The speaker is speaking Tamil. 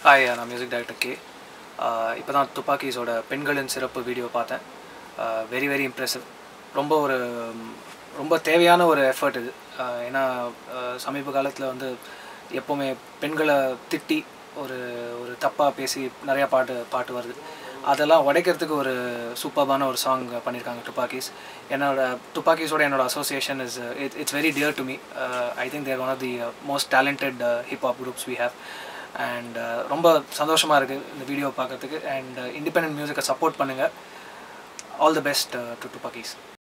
ஹாய் நான் மியூசிக் டைரக்டர் கே இப்போ தான் துப்பாக்கிஸோட பெண்களின் சிறப்பு வீடியோ பார்த்தேன் வெரி வெரி இம்ப்ரெசிவ் ரொம்ப ஒரு ம், ரொம்ப தேவையான ஒரு எஃபர்ட் இது ஆஹ் ஏன்னா ஆஹ் சமீப காலத்தில் வந்து எப்போவுமே பெண்களை திட்டி ஒரு ஒரு தப்பாக பேசி நிறையா பாட்டு பாட்டு வருது அதெல்லாம் உடைக்கிறதுக்கு ஒரு சூப்பர்பான ஒரு சாங் பண்ணியிருக்காங்க துப்பாக்கிஸ் என்னோட துப்பாக்கிஸோட என்னோட association is it's very dear to me I think they're one of the most talented hip hop groups we have and ரொம்ப சந்தோஷமாக இருக்குது இந்த வீடியோ பார்க்கறதுக்கு அண்ட் இண்டிபெண்டன்ட் மியூசிக்கை சப்போர்ட் பண்ணுங்கள் ஆல் தி பெஸ்ட் டு துப்பாக்கிஸ்